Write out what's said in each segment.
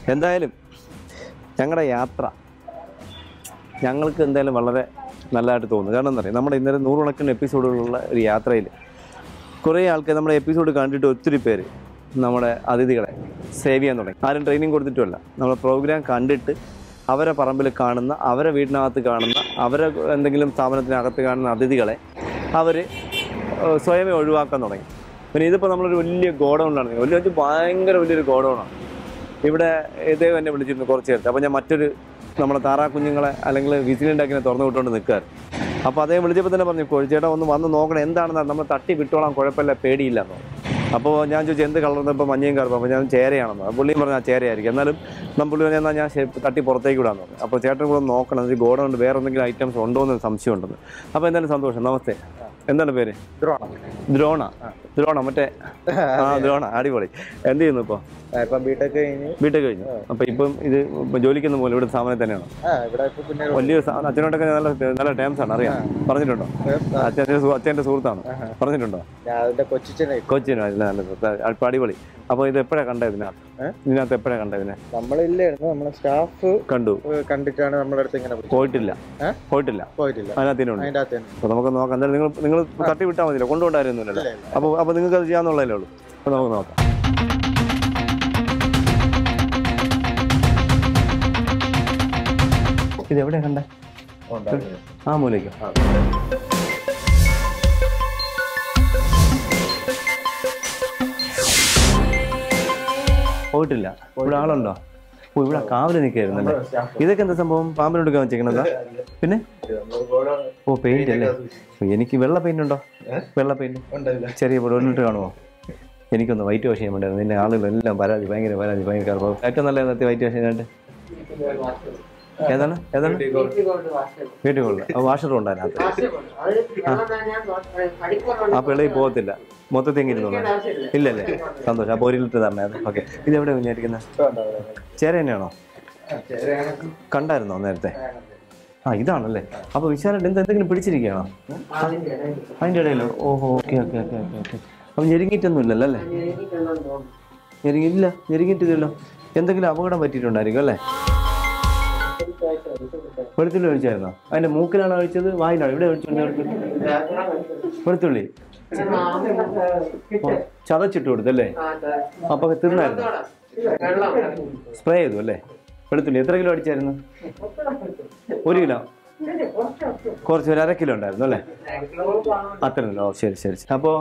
എന്തായാലും ഞങ്ങളുടെ യാത്ര ഞങ്ങൾക്ക് എന്തായാലും വളരെ നല്ലതായിട്ട് തോന്നുന്നു കാരണം എന്താ പറയുക നമ്മുടെ ഇന്നലെ നൂറുകണക്കിന് എപ്പിസോഡുകളുള്ള ഒരു യാത്രയിൽ കുറേ ആൾക്കാർ നമ്മുടെ എപ്പിസോഡ് കണ്ടിട്ട് ഒത്തിരി പേര് നമ്മുടെ അതിഥികളെ സേവ് ചെയ്യാൻ തുടങ്ങി ആരും ട്രെയിനിങ് കൊടുത്തിട്ടുമല്ല നമ്മുടെ പ്രോഗ്രാം കണ്ടിട്ട് അവരെ പറമ്പിൽ കാണുന്ന അവരെ വീടിനകത്ത് കാണുന്ന അവരെ എന്തെങ്കിലും സ്ഥാപനത്തിനകത്ത് കാണുന്ന അതിഥികളെ അവർ സ്വയമേ ഒഴിവാക്കാൻ തുടങ്ങി പിന്നെ ഇതിപ്പോൾ നമ്മളൊരു വലിയ ഗോഡൗണിലാണ് വലിയ വലിയ ഭയങ്കര വലിയൊരു ഗോഡൗണാണ് ഇവിടെ ഇതേ എന്നെ വിളിച്ചിരുന്നു കുറച്ച് നേരത്തെ അപ്പോൾ ഞാൻ മറ്റൊരു നമ്മുടെ താറാ കുഞ്ഞുങ്ങളെ അല്ലെങ്കിൽ വിസിലുണ്ടാക്കിനെ തുറന്നു വിട്ടുകൊണ്ട് നിൽക്കാറ് അപ്പോൾ അതേ വിളിച്ചപ്പോൾ തന്നെ പറഞ്ഞു കോഴിച്ചേട്ടാ ഒന്ന് വന്ന് നോക്കണം എന്താണെന്ന് നമ്മൾ തട്ടി വിട്ടോളാം കുഴപ്പമില്ല പേടിയില്ല എന്ന് അപ്പോൾ ഞാൻ ചോദിച്ചു എന്ത് കളർ ഇപ്പോൾ മഞ്ഞയും കറുപ്പ് അപ്പോൾ ഞാൻ ചേരയാണെന്ന് അപ്പോൾ പുള്ളിയും പറഞ്ഞു ആ ചേരയായിരിക്കും എന്നാലും നമ്മൾ പുള്ളി പറഞ്ഞാൽ എന്നാൽ ഞാൻ ശരി- തട്ടി പുറത്തേക്ക് വിടാന്ന് പറഞ്ഞു അപ്പോൾ ചേട്ടൻ കൂടെ ഒന്ന് നോക്കണം ഒരു ഗോഡൗൺ ഉണ്ട് വേറെ എന്തെങ്കിലും ഐറ്റംസ് ഉണ്ടോ എന്ന് സംശയം ഉണ്ടെന്ന് അപ്പോൾ എന്തായാലും സന്തോഷം നമസ്തേ എന്താണ് പേര് ദ്രോണം ദ്രോണ ദ്രോണ മറ്റേ ആ ദ്രോണ അടിപൊളി എന്ത് ചെയ്യുന്നു ഇപ്പോൾ ഇപ്പം ബിടെക് കഴിഞ്ഞ് വീട്ടിൽ കഴിഞ്ഞു അപ്പൊ ഇപ്പം ഇത് ഇപ്പം ജോലിക്കൊന്നും പോലെ ഇവിടെ സ്ഥാപനത്തിൽ തന്നെയാണ് ആ ഇവിടെ ഇപ്പൊ പിന്നെ വലിയ സ്ഥാ- അച്ഛനോടൊക്കെ നല്ല നല്ല ടേംസ് ആണ് അറിയാം പറഞ്ഞിട്ടുണ്ടോ അച്ഛൻ്റെ സു- അച്ഛൻ്റെ സുഹൃത്താണ് പറഞ്ഞിട്ടുണ്ടോ ഞാൻ അതിന്റെ കൊച്ചിച്ചനെ കൊച്ചിനോ അല്ല നല്ല സുഹൃത്ത്. അപ്പൊ അടിപൊളി അപ്പൊ ഇത് എപ്പോഴാ കണ്ടത് ഇതിനകത്ത് ഏ? ഇതിനകത്ത് എപ്പോഴാ കണ്ടത് ഇതിനെ നമ്മളില്ലായിരുന്നു നമ്മളെ സ്റ്റാഫ് കണ്ടു കണ്ടിട്ടാണ് നമ്മുടെ അടുത്ത് ഇങ്ങനെ വിളിച്ചത്. പോയിട്ടില്ല ഏ? പോയിട്ടില്ല പോയിട്ടില്ല അതിനകത്തിനുണ്ട് അതിന്റെ അകത്ത് തന്നെ അപ്പൊ നമുക്ക് നോക്കാം എന്തായാലും നിങ്ങൾ നിങ്ങൾ തട്ടി വിട്ടാൽ മതിയല്ലോ കൊണ്ടുകൊണ്ടായിരുന്നില്ലല്ലോ ഇല്ല, ഇല്ല. അപ്പൊ അപ്പൊ നിങ്ങൾക്ക് അത് ചെയ്യാന്നുള്ളതല്ലേ ഉള്ളൂ അപ്പൊ നമുക്ക് നോക്കാം ഇത് എവിടെയാ കണ്ടേ ഉണ്ടായിരുന്നു. ആ മൂലയ്ക്കോ ആ. പോയിട്ടില്ല ഇവിടെ ആളുണ്ടോ ഓ ഇവിടെ കാവല് നിൽക്കായിരുന്നല്ലേ നമ്മുടെ staff. ഇതൊക്കെ എന്താ സംഭവം പാമ്പിനെടുക്കാൻ വെച്ചേക്കണതാ പിന്നെ ഇത് നമ്മള് ഗോഡൗൺ ഓ പെയിന്റ് അല്ലേ ഓ, എനിക്ക് വെള്ള പെയിന്റ് ഉണ്ടോ ഏ? വെള്ള പെയിന്റ് ഉണ്ടായില്ല. ചെറിയ പൊടിട്ട് കാണുമോ എനിക്കൊന്ന് വൈറ്റ് വാഷ് ചെയ്യാൻ വേണ്ടിയായിരുന്നു നിന്നെ ആളുകളെല്ലാം പരാതി ഭയങ്കര പരാതി ഭയങ്കര അപ്പോൾ ഏറ്റവും നല്ല നേരത്തെ വൈറ്റ് വാഷ് ചെയ്യാനായിട്ട് ഏതാണ് ഏതാണ് വീട്ടിൽ കൊള്ള വാഷർ ഉണ്ട് അതിനകത്ത് ആ പിള്ളേർ പോകത്തില്ല മൊത്തത്തിൽ എങ്ങനെ ഇരുന്നോളൂ ഇല്ലല്ലേ സന്തോഷം അപ്പോൾ ഒരു ലിറ്റർ തരണേ ഓക്കെ ഇത് എവിടെ കുഞ്ഞായിരിക്കുന്നത് ഇപ്പൊ ഉണ്ടാവില്ല. ചേര തന്നെയാണോ ആ, ചെറിയ കണ്ടായിരുന്നോ നേരത്തെ ആ ഇതാണല്ലേ അപ്പൊ വിശാലായിട്ട് എന്ത് എന്തെങ്കിലും പിടിച്ചിരിക്കുകയാണോ അതിന്റെ ഇടയിലോ ഓഹോ okay okay okay okay okay അപ്പൊ ഞെരുങ്ങിയിട്ടൊന്നും ഇല്ലല്ലോ അല്ലേ ഞെരുങ്ങിയില്ല ഞെരുങ്ങിയിട്ടില്ലല്ലോ എന്തെങ്കിലും അപകടം പറ്റിയിട്ടുണ്ടായിരിക്കും അല്ലേ വെളുത്തുള്ളി ഒഴിച്ചായിരുന്നോ അതിന്റെ മൂക്കിലാണ് ഒഴിച്ചത് വായിലാണ് ഇവിടെ ഒഴിച്ചു വെളുത്തുള്ളി ഓ, ചതച്ചിട്ട് കൊടുത്തല്ലേ അപ്പൊ തിന്നായിരുന്നു സ്പ്രേ ചെയ്തു അല്ലേ വെളുത്തുള്ളി എത്ര കിലോ അടിച്ചായിരുന്നു ഒരു കിലോ കുറച്ച് ഒരു അര കിലോ ഉണ്ടായിരുന്നു അല്ലേ അത്ര കിലോ ഓ ശരി ശരി ശരി. അപ്പോ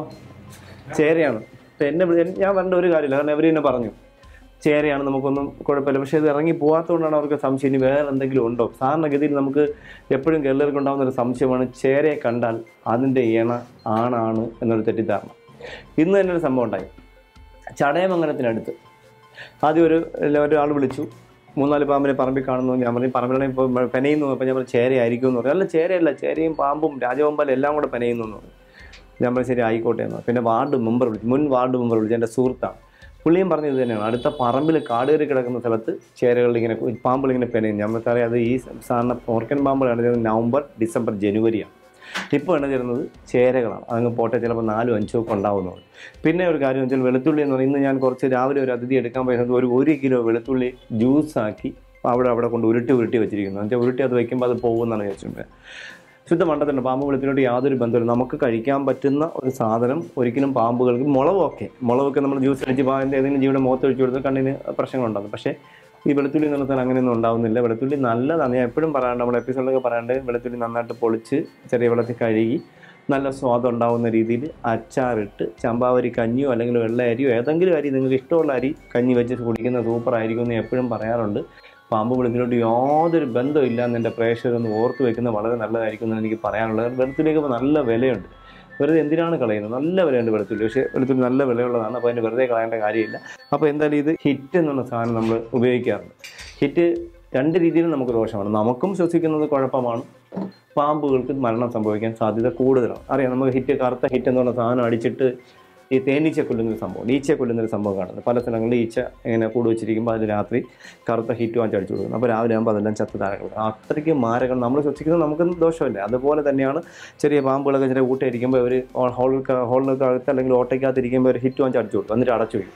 ചേരയാണ് ഇപ്പൊ എന്നെ വിളി- ഞാൻ പറഞ്ഞ ഒരു കാര്യമില്ല കാരണം അവർ തന്നെ പറഞ്ഞു ചേരയാണ് നമുക്കൊന്നും കുഴപ്പമില്ല പക്ഷെ ഇത് ഇറങ്ങി പോകാത്തതുകൊണ്ടാണ് അവർക്ക് സംശയം ഇനി വേറെ എന്തെങ്കിലും ഉണ്ടോ സാധാരണഗതിയിൽ നമുക്ക് എപ്പോഴും കേരളർക്ക് ഉണ്ടാകുന്ന ഒരു സംശയമാണ് ചേരയെ കണ്ടാൽ അതിൻ്റെ ഇണ ആണാണ് എന്നൊരു തെറ്റിദ്ധാരണ ഇന്ന് തന്നെ ഒരു സംഭവം ഉണ്ടായി ചടയമംഗലത്തിനടുത്ത് ആദ്യം ഒരു ഒരാൾ വിളിച്ചു മൂന്നാല് പാമ്പിനെ പറമ്പിൽ കാണുന്നു ഞാൻ പറഞ്ഞു പറമ്പിലാണെങ്കിൽ ഇപ്പോൾ പെനയുന്നു അപ്പോൾ ഞാൻ പറഞ്ഞു ചേരയായിരിക്കും എന്ന് പറഞ്ഞു അല്ല ചേരയല്ല ചേരയും പാമ്പും രാജവമ്പാലും എല്ലാം കൂടെ പെനയുന്നു എന്ന് പറഞ്ഞു ഞാൻ പറഞ്ഞു ശരി ആയിക്കോട്ടെ എന്ന് പറഞ്ഞു. പിന്നെ വാർഡ് മെമ്പർ വിളിച്ചു മുൻ വാർഡ് മെമ്പർ വിളിച്ചു എൻ്റെ സുഹൃത്താണ് പുള്ളിയും പറഞ്ഞത് ഇത് തന്നെയാണ് അടുത്ത പറമ്പിൽ കാട് കയറി കിടക്കുന്ന സ്ഥലത്ത് ചേരകളിൽ ഇങ്ങനെ പാമ്പുകൾ ഇങ്ങനെ പെനയും നമുക്കറിയാം അത് ഈ സാധാരണ ഓർക്കൻ പാമ്പുകളാണ് ചെയ്യുന്നത് നവംബർ ഡിസംബർ ജനുവരിയാണ് ഇപ്പോൾ എണ്ണ ചേരുന്നത് ചേരകളാണ് അതങ്ങ് പോട്ടെ ചിലപ്പോൾ നാലും അഞ്ചും ഒക്കെ ഉണ്ടാവുന്നുള്ളൂ പിന്നെ ഒരു കാര്യം വെച്ചാൽ വെളുത്തുള്ളി എന്ന് പറയുന്നത് ഇന്ന് ഞാൻ കുറച്ച് രാവിലെ ഒരു അതിഥി എടുക്കാൻ പോയത് ഒരു ഒരു കിലോ വെളുത്തുള്ളി ജ്യൂസാക്കി അവിടെ അവിടെ കൊണ്ട് ഉരുട്ടി ഉരുട്ടി വെച്ചിരിക്കുന്നു എന്നുവെച്ചാൽ ഉരുട്ടി അത് വയ്ക്കുമ്പോൾ അത് പോകുമെന്നാണ് വിചാരിച്ചിട്ടുണ്ട് ശുദ്ധ മണ്ടത്തിൻ്റെ പാമ്പ് വെളുത്തിനോട്ട് യാതൊരു ബന്ധമില്ല നമുക്ക് കഴിക്കാൻ പറ്റുന്ന ഒരു സാധനം ഒരിക്കലും പാമ്പുകൾക്ക് മുളകൊക്കെ മുളകൊക്കെ നമ്മൾ ജ്യൂസ് അടിച്ച് പാമ്പിൻ്റെ ഏതെങ്കിലും ജീവയുടെ മുഖത്ത് ഒഴിച്ചു കൊടുത്താൽ കണ്ണിന് പ്രശ്നങ്ങളുണ്ടാകും പക്ഷേ ഈ വെളുത്തുള്ളി എന്ന് പറഞ്ഞാൽ അങ്ങനെയൊന്നും ഉണ്ടാവുന്നില്ല വെളുത്തുള്ളി നല്ലതാണ് ഞാൻ എപ്പോഴും പറയാണ്ട് നമ്മുടെ എപ്പിസോഡിലൊക്കെ പറയാണ്ട് വെളുത്തുള്ളി നന്നായിട്ട് പൊളിച്ച് ചെറിയ വെള്ളത്തിൽ കഴുകി നല്ല സ്വാദം ഉണ്ടാവുന്ന രീതിയിൽ അച്ചാറിട്ട് ചമ്പാവരി കഞ്ഞിയോ അല്ലെങ്കിൽ വെള്ള അരിയോ ഏതെങ്കിലും അരി നിങ്ങൾക്ക് ഇഷ്ടമുള്ള അരി കഞ്ഞി വെച്ച് കുടിക്കുന്ന സൂപ്പർ ആയിരിക്കും എന്ന് എപ്പോഴും പറയാറുണ്ട് പാമ്പ് വെളുത്തിലോട്ട് യാതൊരു ബന്ധമില്ല എന്ന് എൻ്റെ പ്രേക്ഷകരൊന്ന് ഓർത്ത് വെക്കുന്നത് വളരെ നല്ലതായിരിക്കും എന്ന് എനിക്ക് പറയാനുള്ളത് വെളുത്തുള്ളിക്ക് ഇപ്പോൾ നല്ല വിലയുണ്ട് വെറുതെ എന്തിനാണ് കളയുന്നത് നല്ല വിലയുണ്ട് വെളുത്തുള്ളി പക്ഷേ വെളുത്തുള്ളി നല്ല വിലയുള്ളതാണ് അപ്പോൾ അതിന് വെറുതെ കളയേണ്ട കാര്യമില്ല അപ്പോൾ എന്തായാലും ഇത് ഹിറ്റ് എന്നുള്ള സാധനം നമ്മൾ ഉപയോഗിക്കാറുണ്ട് ഹിറ്റ് രണ്ട് രീതിയിലും നമുക്ക് ദോഷമാണ് നമുക്കും ശ്വസിക്കുന്നത് കുഴപ്പമാണ് പാമ്പുകൾക്ക് മരണം സംഭവിക്കാൻ സാധ്യത കൂടുതലാണ് അറിയാം നമുക്ക് ഹിറ്റ് കറുത്ത ഹിറ്റ് എന്ന് പറഞ്ഞ സാധനം അടിച്ചിട്ട് ഈ തേനീച്ച കൊല്ലുന്നൊരു സംഭവം ഈച്ച കൊല്ലുന്നൊരു സംഭവം കാണുന്നത് പല സ്ഥലങ്ങളിൽ ഈച്ച ഇങ്ങനെ കൂട് വെച്ചിരിക്കുമ്പോൾ അതിൽ രാത്രി കറുത്ത ഹിറ്റ് വാങ്ങിച്ച് അടിച്ചു കൊടുക്കുന്നത് അപ്പോൾ രാവിലെ ആകുമ്പോൾ അതെല്ലാം ചത്ത് താരങ്ങൾ അത്രയ്ക്ക് മാരകം നമ്മൾ ശ്വസിക്കുന്നത് നമുക്കൊന്നും ദോഷമില്ല അതുപോലെ തന്നെയാണ് ചെറിയ പാമ്പുകളൊക്കെ ചെറിയ കൂട്ടിയിരിക്കുമ്പോൾ അവർ ഹോൾ ഹോളിനകത്ത് അല്ലെങ്കിൽ ഓട്ടയ്ക്കകത്ത് ഇരിക്കുമ്പോൾ ഒരു ഹിറ്റ് വാങ്ങിച്ച് അടിച്ചു കൊടുക്കും എന്നിട്ട് അടച്ചു വയ്ക്കും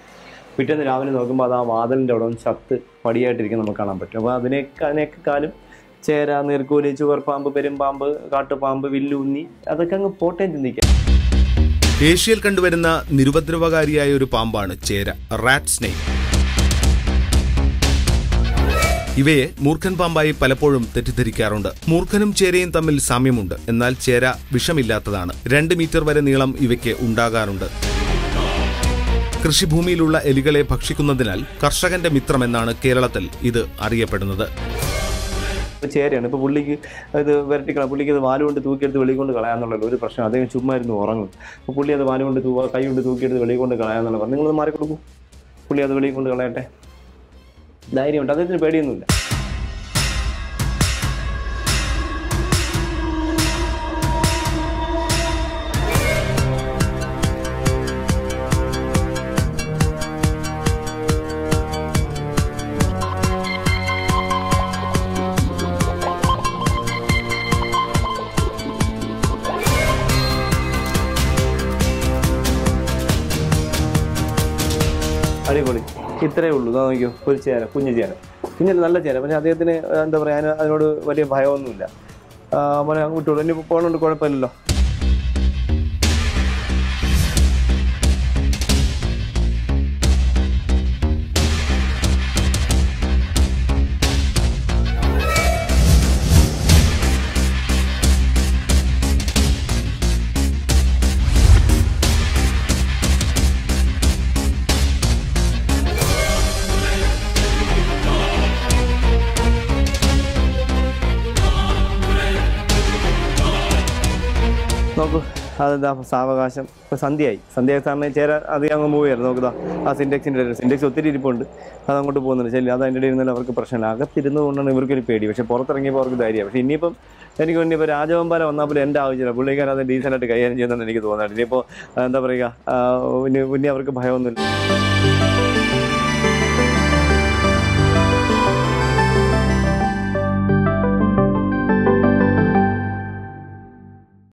പിറ്റേന്ന് രാവിലെ നോക്കുമ്പോൾ അത് ആ വാതിലിൻ്റെ അവിടെ ഒന്ന് ചത്ത് പടിയായിട്ടിരിക്കും നമുക്ക് കാണാൻ പറ്റും അപ്പോൾ അതിനേക്ക് അതിനേക്കാളും ചേര നീർക്കൂലി ചുവർപ്പാമ്പ് പെരുമ്പാമ്പ് കാട്ടുപാമ്പ് വില്ലുന്നി അതൊക്കെ അങ്ങ് പോട്ടേം ചിന്തിക്കാം ഏഷ്യയിൽ കണ്ടുവരുന്ന നിരുപദ്രവകാരിയായ ഒരു പാമ്പാണ് ചേര റാറ്റ് സ്നേക്ക് ഇവയെ മൂർഖൻ പാമ്പായി പലപ്പോഴും തെറ്റിദ്ധരിക്കാറുണ്ട് മൂർഖനും ചേരയും തമ്മിൽ സാമ്യമുണ്ട് എന്നാൽ ചേര വിഷമില്ലാത്തതാണ് രണ്ട് മീറ്റർ വരെ നീളം ഇവയ്ക്ക് ഉണ്ടാകാറുണ്ട് കൃഷിഭൂമിയിലുള്ള എലികളെ ഭക്ഷിക്കുന്നതിനാൽ കർഷകന്റെ മിത്രമെന്നാണ് കേരളത്തിൽ ഇത് അറിയപ്പെടുന്നത് ഇപ്പോൾ ചേരയാണ് ഇപ്പോൾ പുള്ളിക്ക് ഇത് വരട്ടിക്കള പുള്ളിക്ക് അത് വാലുകൊണ്ട് തൂക്കിയെടുത്ത് വെളി കൊണ്ട് കളയാന്നുള്ളത് ഒരു പ്രശ്നം അദ്ദേഹം ചുമ്മാ ഇരുന്ന് ഉറങ്ങും അപ്പോൾ പുള്ളി അത് വാലുകൊണ്ട് തൂ കൈ കൊണ്ട് തൂക്കിയെടുത്ത് വെളി കൊണ്ട് കളയാന്നുള്ള പറഞ്ഞു നിങ്ങളത് മാറി കൊടുക്കൂ പുള്ളി അത് വെളി കൊണ്ട് കളയട്ടെ ധൈര്യമുണ്ട് അദ്ദേഹത്തിന് പേടിയൊന്നുമില്ല അടിപൊളി ഇത്രയേ ഉള്ളൂ ഇതാ നോക്കിയോ ഒരു ചേര കുഞ്ഞു ചേര കുഞ്ഞിന് നല്ല ചേര പക്ഷേ അദ്ദേഹത്തിന് എന്താ പറയുക അതിന് അതിനോട് വലിയ ഭയമൊന്നുമില്ല ആ, മോനെ അങ്ങ് വിട്ടോളൂ ഇനി പോകണോണ്ട് കുഴപ്പമില്ലല്ലോ നോക്കൂ അതെന്താ സാവകാശം ഇപ്പോൾ സന്ധ്യയായി സന്ധ്യയായ സമയം ചേരാൻ അധികം അങ്ങ് മൂവ് ചെയ്യാറ് നോക്കുക ആ സിൻഡെക്സിൻ്റെ സിൻഡെക്സ് ഒത്തിരി ഇരിപ്പുണ്ട് അത് അങ്ങോട്ട് പോകുന്നുണ്ട് ശരി അത് അതിൻ്റെ ഇടയിൽ ഇരുന്നാലും അവർക്ക് പ്രശ്നമില്ല അകത്തിരുന്ന് കൊണ്ടാണ് ഇവർക്കൊരു പേടി പക്ഷേ പുറത്തിറങ്ങിയപ്പോൾ അവർക്ക് ധൈര്യമാണ് പക്ഷേ ഇനിയിപ്പം എനിക്ക് വേണ്ടി ഇപ്പോൾ രാജവമ്പാല വന്നാൽ പോലും എൻ്റെ ആവശ്യമില്ല പുള്ളിക്കാരൻ അത് ഡീസൻ്റായിട്ട് കൈകാര്യം ചെയ്യുന്നുണ്ട് എനിക്ക് തോന്നുന്നുണ്ട് ഇനിയിപ്പോൾ എന്താ പറയുക ആ, ഇനി ഇനി അവർക്ക് ഭയമൊന്നുമില്ല